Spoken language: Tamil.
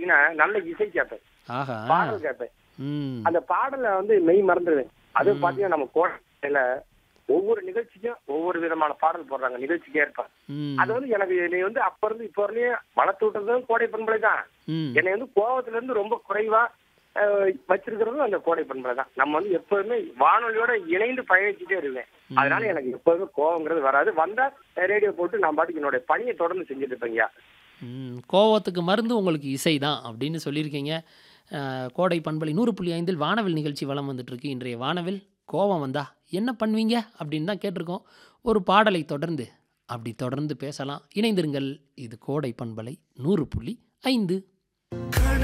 பாத்தீங்கன்னா நல்ல இசை கேட்பேன் ஆஹா பாடல் கேட்பேன் ம் அந்த பாடல வந்து மெய் மறந்துடுவேன் அது பாத்தீங்கன்னா நம்ம கோடையில ஒவ்வொரு நிகழ்ச்சிக்கும் ஒவ்வொரு விதமான பாடல் போடுறாங்க நிகழ்ச்சிக்கு ஏற்ப ம் அது வந்து எனக்கு என்னை வந்து அப்ப இருந்து இப்ப வரையும் வளர்த்து விட்டதும் கோடை பண்பலை தான் ம் என்னை வந்து கோவத்துல இருந்து ரொம்ப குறைவா அஹ், வச்சிருக்கிறதும் அந்த கோடை பண்பலை தான் நம்ம வந்து எப்போதுமே வானொலியோட இணைந்து பயணிச்சுட்டே இருவேன் அதனால எனக்கு எப்போதுமே கோவங்கிறது வராது வந்தா ரேடியோ போட்டு நான் பாட்டுக்கு என்னோட பணியை தொடர்ந்து செஞ்சுட்டு இருப்பேங்க ம் கோவத்துக்கு மருந்து உங்களுக்கு இசை தான் அப்படின்னு சொல்லியிருக்கீங்க அஹ், கோடை பண்பலை நூறு புள்ளி ஐந்தில் வானவில் நிகழ்ச்சி வலம் வந்துட்டுருக்கு இன்றைய வானவில் கோவம் வந்தா என்ன பண்ணுவீங்க அப்படின்னு தான் கேட்டிருக்கோம் ஒரு பாடலை தொடர்ந்து அப்படி தொடர்ந்து பேசலாம் இணைந்திருங்கள் இது கோடை பண்பலை நூறு புள்ளி ஐந்து